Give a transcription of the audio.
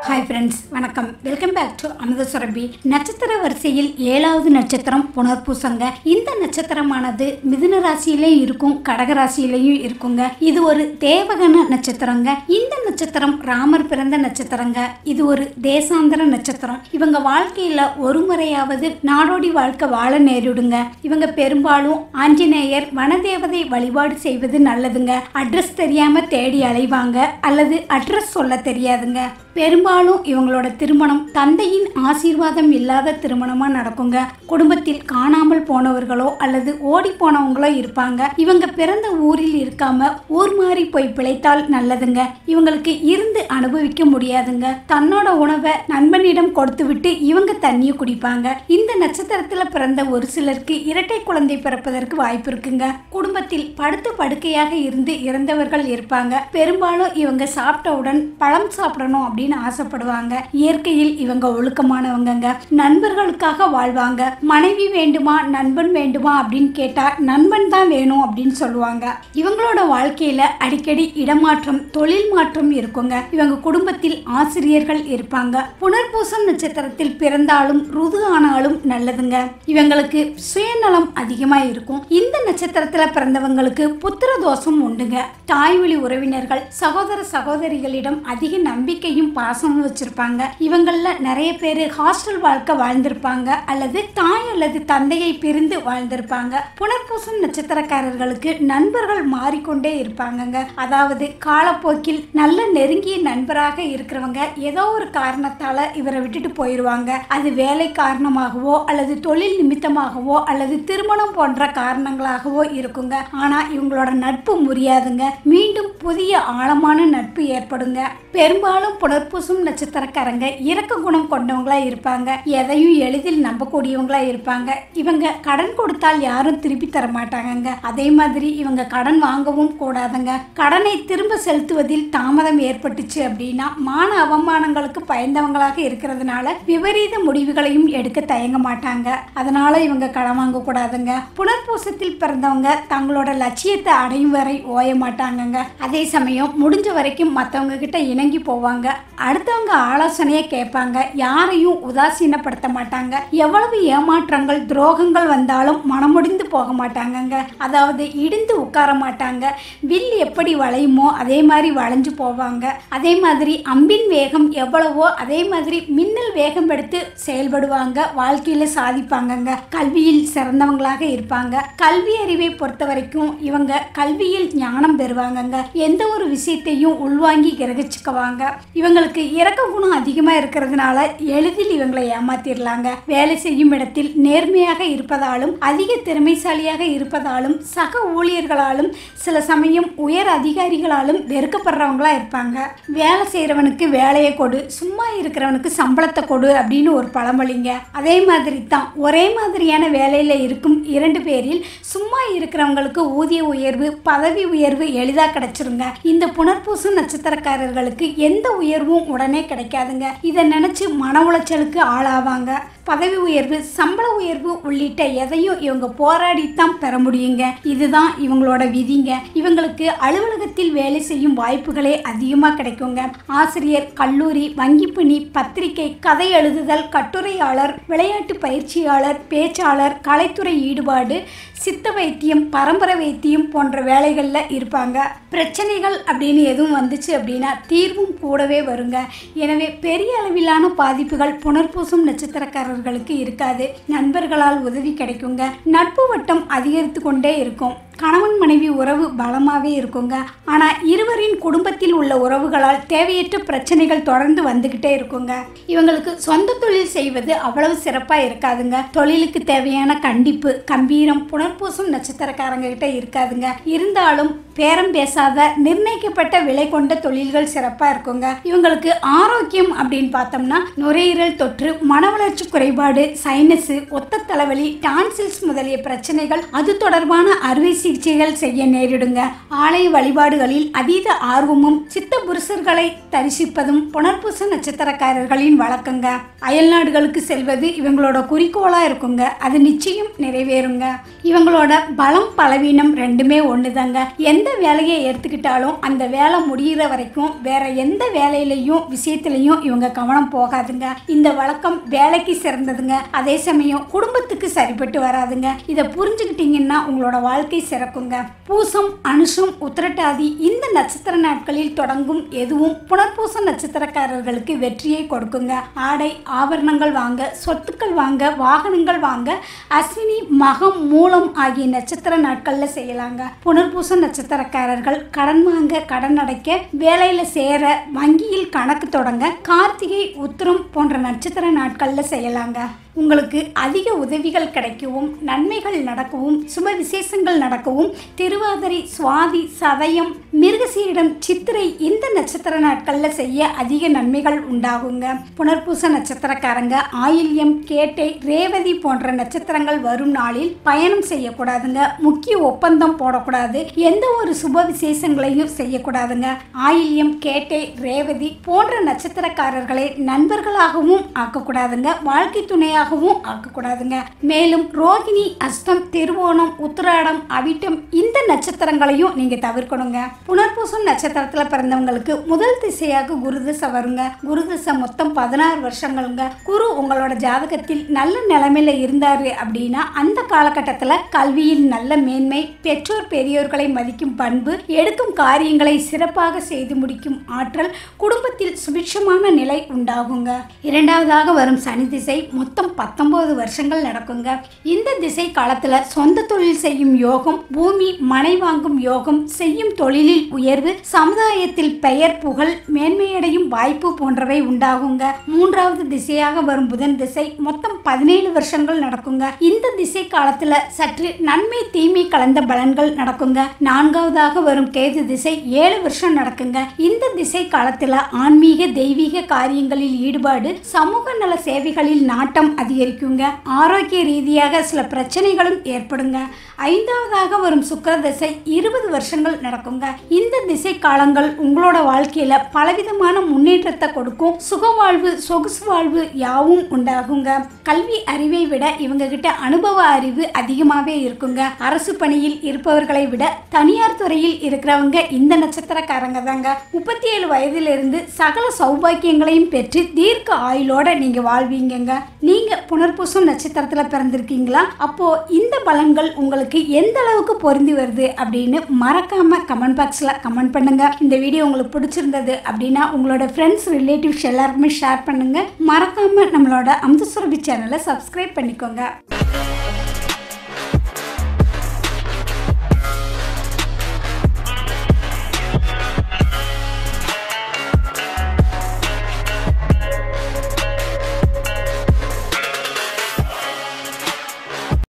hi friends வணக்கம் welcome back to Amutha Surabhi நட்சத்திர வரிசையில் ஏழாவது நட்சத்திரம் புனர்பூசங்க இந்த நட்சத்திரமானது மிதுன ராசியிலையும் இருக்கும் கடக ராசியிலையும் இருக்குங்க இது ஒரு தேவகன நட்சத்திரங்க இந்த நட்சத்திரம் ராமர் பிறந்த நட்சத்திரங்க இது ஒரு தேசாந்திர நட்சத்திரம் இவங்க வாழ்க்கையில ஒரு முறையாவது நாடோடி வாழ்க்கை வாழ நேரிடுங்க இவங்க பெரும்பாலும் ஆஞ்சநேயர் வனதேவதை வழிபாடு செய்வது நல்லதுங்க அட்ரஸ் தெரியாம தேடி அலைவாங்க அல்லது அட்ரஸ் சொல்ல தெரியாதுங்க பெரும்பாலும் இவங்களோட திருமணம் தந்தையின் ஆசீர்வாதம் இல்லாத திருமணமா நடக்குங்க குடும்பத்தில் காணாமல் போனவர்களோ அல்லது ஓடி போனவங்களோ இருப்பாங்க இவங்க பிறந்த ஊரில் இருக்காம ஊர் மாறி போய் பிழைத்தால் நல்லதுங்க இவங்களுக்கு இருந்து அனுபவிக்க முடியாதுங்க தன்னோட உணவை நண்பனிடம் கொடுத்து விட்டு இவங்க தண்ணியை குடிப்பாங்க இந்த நட்சத்திரத்துல பிறந்த ஒரு சிலருக்கு இரட்டை குழந்தை பிறப்பதற்கு வாய்ப்பு இருக்குங்க குடும்பத்தில் படுத்த படுக்கையாக இருந்து இறந்தவர்கள் இருப்பாங்க பெரும்பாலும் இவங்க சாப்பிட்டவுடன் பழம் சாப்பிடணும் அப்படின்னு ஆசைப்படுவாங்க இயற்கையில் இவங்க ஒழுக்கமானவங்கங்க நண்பர்களுக்காக வாழ்வாங்க மனைவி வேண்டுமா நண்பன் வேண்டுமா அப்படின்னு கேட்டா நண்பன் தான் வேணும் அப்படின்னு சொல்லுவாங்க இவங்களோட வாழ்க்கையில அடிக்கடி இடமாற்றம் தொழில் மாற்றம் இருக்குங்க இவங்க குடும்பத்தில் ஆசிரியர்கள் இருப்பாங்க புனர்பூசம் நட்சத்திரத்தில் பிறந்தாலும் ருது ஆனாலும் நல்லதுங்க இவங்களுக்கு சுயநலம் அதிகமா இருக்கும் இந்த நட்சத்திரத்துல பிறந்தவங்களுக்கு புத்திர தோஷம் உண்டுங்க தாய்வழி உறவினர்கள் சகோதர சகோதரிகளிடம் அதிக நம்பிக்கையும் பாசமும் வச்சிருப்பாங்க இவங்கள நிறைய பேர் ஹாஸ்டல் வாழ்க்கை வாழ்ந்திருப்பாங்க அல்லது தாய் அல்லது தந்தையை பிரிந்து வாழ்ந்திருப்பாங்க புனர்பூசம் நட்சத்திரக்காரர்களுக்கு நண்பர்கள் மாறிக்கொண்டே இருப்பாங்கங்க அதாவது காலப்போக்கில் நல்ல நெருங்கிய நண்பராக இருக்கிறவங்க ஏதோ ஒரு காரணத்தால இவரை விட்டுட்டு போயிடுவாங்க அது வேலை காரணமாகவோ அல்லது தொழில் நிமித்தமாகவோ அல்லது திருமணம் போன்ற காரணங்களாகவோ இருக்குங்க ஆனா இவங்களோட நட்பு முறியாதுங்க மீண்டும் புதிய ஆழமான நட்பு ஏற்படுங்க பெரும்பாலும் புனர்பூசம் நட்சத்திரக்காரங்க இரக்க குணம் கொண்டவங்களா இருப்பாங்க எதையும் எளிதில் நம்பக்கூடியவங்களா இருப்பாங்க இவங்க கடன் கொடுத்தால் யாரும் திருப்பி தர மாட்டாங்கங்க அதே மாதிரி இவங்க கடன் வாங்கவும் கூடாதுங்க கடனை திரும்ப செலுத்துவதில் தாமதம் ஏற்பட்டுச்சு அப்படின்னா மான அவமானங்களுக்கு பயந்தவங்களாக இருக்கிறதுனால விபரீத முடிவுகளையும் எடுக்க தயங்க மாட்டாங்க அதனால இவங்க கடன் வாங்க கூடாதுங்க புனர்பூசத்தில் பிறந்தவங்க தங்களோட லட்சியத்தை அடையும் வரை ஓய மாட்டாங்கங்க அதே சமயம் முடிஞ்ச வரைக்கும் மற்றவங்க கிட்ட இணங்கி போவாங்க அடுத்தவங்க ஆலோசனையை கேட்பாங்க யாரையும் உதாசீனப்படுத்த மாட்டாங்க எவ்வளவு ஏமாற்றங்கள் துரோகங்கள் வந்தாலும் மனமுடிந்து போக மாட்டாங்கங்க அதாவது இடிந்து உட்கார மாட்டாங்க வில் எப்படி வளையுமோ அதே மாதிரி வளைஞ்சு போவாங்க அதே மாதிரி அம்பின் வேகம் எவ்வளவோ அதே மாதிரி மின்னல் வேகம் எடுத்து செயல்படுவாங்க வாழ்க்கையில சாதிப்பாங்கங்க கல்வியில் சிறந்தவங்களாக இருப்பாங்க கல்வி அறிவை பொறுத்த வரைக்கும் இவங்க கல்வியில் ஞானம் பெறுவாங்கங்க எந்த ஒரு விஷயத்தையும் உள்வாங்கி கிரகிச்சுக்குவாங்க இவங்களுக்கு இறக்க குணம் அதிகமாக இருக்கிறதுனால எளிதில் இவங்களை ஏமாத்திடலாங்க வேலை செய்யும் இடத்தில் நேர்மையாக இருப்பதாலும் அதிக திறமைசாலியாக இருப்பதாலும் சக ஊழியர்களாலும் சில சமயம் உயர் அதிகாரிகளாலும் வெறுக்கப்படுறவங்களா இருப்பாங்க வேலை செய்கிறவனுக்கு வேலையை கொடு சும்மா இருக்கிறவனுக்கு சம்பளத்தை கொடு அப்படின்னு ஒரு பழமொழிங்க அதே மாதிரி தான் ஒரே மாதிரியான வேலையில் இருக்கும் இரண்டு பேரில் சும்மா இருக்கிறவங்களுக்கு ஊதிய உயர்வு பதவி உயர்வு எளிதாக கிடைச்சிருங்க இந்த புனர்பூசம் நட்சத்திரக்காரர்களுக்கு எந்த உயர்வும் உடனே கிடைக்காதுங்க இதை நினைச்சு மன உளைச்சலுக்கு ஆளாவாங்க பதவி உயர்வு சம்பள உயர்வு உள்ளிட்ட எதையும் இவங்க போராடித்தான் பெற முடியுங்க இதுதான் இவங்களோட விதிங்க இவங்களுக்கு அலுவலகத்தில் வேலை செய்யும் வாய்ப்புகளே அதிகமாக கிடைக்குங்க ஆசிரியர் கல்லூரி வங்கிப்பணி பத்திரிகை கதை எழுதுதல் கட்டுரையாளர் விளையாட்டு பயிற்சியாளர் பேச்சாளர் கலைத்துறை ஈடுபாடு சித்த வைத்தியம் பரம்பரை வைத்தியம் போன்ற வேலைகளில் இருப்பாங்க பிரச்சனைகள் அப்படின்னு எதுவும் வந்துச்சு அப்படின்னா தீர்வும் கூடவே வருங்க எனவே பெரிய அளவிலான பாதிப்புகள் புனர்பூசம் நட்சத்திரக்காரர்களுக்கு இருக்காது நண்பர்களால் உதவி கிடைக்குங்க நட்பு வட்டம் அதிகரித்து கொண்டே இருக்கும் கணவன் மனைவி உறவு பலமாகவே இருக்குங்க ஆனால் இருவரின் குடும்பத்தில் உள்ள உறவுகளால் தேவையற்ற பிரச்சனைகள் தொடர்ந்து வந்துக்கிட்டே இருக்குங்க இவங்களுக்கு சொந்த தொழில் செய்வது அவ்வளவு சிறப்பாக இருக்காதுங்க தொழிலுக்கு தேவையான கண்டிப்பு கம்பீரம் புனர்பூசம் நட்சத்திரக்காரங்க கிட்ட இருக்காதுங்க இருந்தாலும் பேரம் பேசாத நிர்ணயிக்கப்பட்ட விலை கொண்ட தொழில்கள் சிறப்பாக இருக்குங்க இவங்களுக்கு ஆரோக்கியம் அப்படின்னு பார்த்தோம்னா நுரையீரல் தொற்று மன வளர்ச்சி குறைபாடு சைனஸு ஒத்த தலைவலி டான்சில்ஸ் முதலிய பிரச்சனைகள் அது தொடர்பான அறுவை சிகிச்சைகள் செய்ய நேரிடுங்க ஆலய வழிபாடுகளில் அதீத ஆர்வமும் சித்த புருஷர்களை தரிசிப்பதும் புனர்பூச நட்சத்திரக்காரர்களின் வழக்கங்க அயல்நாடுகளுக்கு செல்வது இவங்களோட குறிக்கோளா இருக்குங்க அது நிச்சயம் நிறைவேறுங்க இவங்களோட பலம் பலவீனம் ரெண்டுமே ஒண்ணுதாங்க எந்த வேலையை எடுத்துக்கிட்டாலும் அந்த வேலை முடியிற வரைக்கும் வேற எந்த வேலையிலையும் விஷயத்திலையும் இவங்க கவனம் போகாதுங்க இந்த வழக்கம் வேலைக்கு சிறந்ததுங்க அதே சமயம் குடும்பத்துக்கு சரிப்பட்டு வராதுங்க இதை புரிஞ்சுக்கிட்டீங்கன்னா உங்களோட வாழ்க்கை சிறக்குங்க பூசம் அனுஷம் உத்திரட்டாதி இந்த நட்சத்திர நாட்களில் தொடங்கும் எதுவும் புனர்பூச நட்சத்திரக்காரர்களுக்கு வெற்றியை கொடுக்குங்க ஆடை ஆபரணங்கள் வாங்க சொத்துக்கள் வாங்க வாகனங்கள் வாங்க அஸ்வினி மகம் மூலம் ஆகிய நட்சத்திர நாட்கள்ல செய்யலாங்க புனர்பூச நட்சத்திரக்காரர்கள் கடன் வாங்க கடன் அடைக்க வேலையில சேர வங்கியில் கணக்கு தொடங்க கார்த்திகை உத்திரம் போன்ற நட்சத்திர நாட்கள்ல செய்யலாங்க உங்களுக்கு அதிக உதவிகள் கிடைக்கவும் நன்மைகள் நடக்கவும் சுப விசேஷங்கள் நடக்கவும் திருவாதிரை சுவாதி சதயம் மிருகசீரிடம் சித்திரை இந்த நட்சத்திர நாட்களில் செய்ய அதிக நன்மைகள் உண்டாகுங்க புனர்பூச நட்சத்திரக்காரங்க ஆயில்யம் கேட்டை ரேவதி போன்ற நட்சத்திரங்கள் வரும் நாளில் பயணம் செய்யக்கூடாதுங்க முக்கிய ஒப்பந்தம் போடக்கூடாது எந்த ஒரு சுப விசேஷங்களையும் செய்யக்கூடாதுங்க ஆயில்யம் கேட்டை ரேவதி போன்ற நட்சத்திரக்காரர்களை நண்பர்களாகவும் ஆக்கக்கூடாதுங்க வாழ்க்கை துணையாக ஆகவும் ஆக்கக்கூடாதுங்க மேலும் ரோகிணி அஸ்தம் திருவோணம் உத்திராடம் அவிட்டம் இந்த நட்சத்திரங்களையும் நீங்க தவிர்க்கணுங்க புனர்பூசம் நட்சத்திரத்துல பிறந்தவங்களுக்கு முதல் திசையாக குரு திசை வருங்க குரு திசை மொத்தம் பதினாறு வருஷங்களுங்க குரு உங்களோட ஜாதகத்தில் நல்ல நிலைமையில இருந்தாரு அப்படின்னா அந்த காலகட்டத்தில் கல்வியில் நல்ல மேன்மை பெற்றோர் பெரியோர்களை மதிக்கும் பண்பு எடுக்கும் காரியங்களை சிறப்பாக செய்து முடிக்கும் ஆற்றல் குடும்பத்தில் சுபிட்சமான நிலை உண்டாகுங்க இரண்டாவதாக வரும் சனி திசை மொத்தம் பத்தொன்பது வருஷங்கள் நடக்குங்க இந்த திசை காலத்துல சொந்த தொழில் செய்யும் யோகம் பூமி மனை வாங்கும் யோகம் செய்யும் தொழிலில் உயர்வு சமுதாயத்தில் பெயர் புகழ் மேன்மையடையும் வாய்ப்பு போன்றவை உண்டாகுங்க மூன்றாவது திசையாக வரும் புதன் திசை மொத்தம் பதினேழு வருஷங்கள் நடக்குங்க இந்த திசை காலத்துல சற்று நன்மை தீமை கலந்த பலன்கள் நடக்குங்க நான்காவதாக வரும் கேது திசை ஏழு வருஷம் நடக்குங்க இந்த திசை காலத்துல ஆன்மீக தெய்வீக காரியங்களில் ஈடுபாடு சமூக நல சேவைகளில் நாட்டம் அதிகரிக்குங்க ஆரோக்கிய ரீதியாக சில பிரச்சனைகளும் ஏற்படுங்க ஐந்தாவதாக வரும் சுக்கிர திசை இருபது வருஷங்கள் நடக்குங்க இந்த திசை காலங்கள் உங்களோட வாழ்க்கையில பலவிதமான முன்னேற்றத்தை கொடுக்கும் சுகவாழ்வு சொகுசு வாழ்வு யாவும் உண்டாகுங்க கல்வி அறிவை விட இவங்க கிட்ட அனுபவ அறிவு அதிகமாகவே இருக்குங்க அரசு பணியில் இருப்பவர்களை விட தனியார் துறையில் இருக்கிறவங்க இந்த நட்சத்திரக்காரங்க தாங்க முப்பத்தி ஏழு வயதிலிருந்து சகல சௌபாக்கியங்களையும் பெற்று தீர்க்க ஆயுளோட நீங்க வாழ்வீங்கங்க நீங்க புனர்பூசம் நட்சத்திரத்துல பிறந்திருக்கீங்களா அப்போ இந்த பலன்கள் உங்களுக்கு எந்த அளவுக்கு பொருந்தி வருது அப்படின்னு மறக்காம கமெண்ட் பாக்ஸ்ல கமெண்ட் பண்ணுங்க இந்த வீடியோ உங்களுக்கு பிடிச்சிருந்தது அப்படின்னா உங்களோட ஃப்ரெண்ட்ஸ் ரிலேட்டிவ்ஸ் எல்லாருக்குமே ஷேர் பண்ணுங்க மறக்காம நம்மளோட அம்சசுரபி சேனலை சப்ஸ்கிரைப் பண்ணிக்கோங்க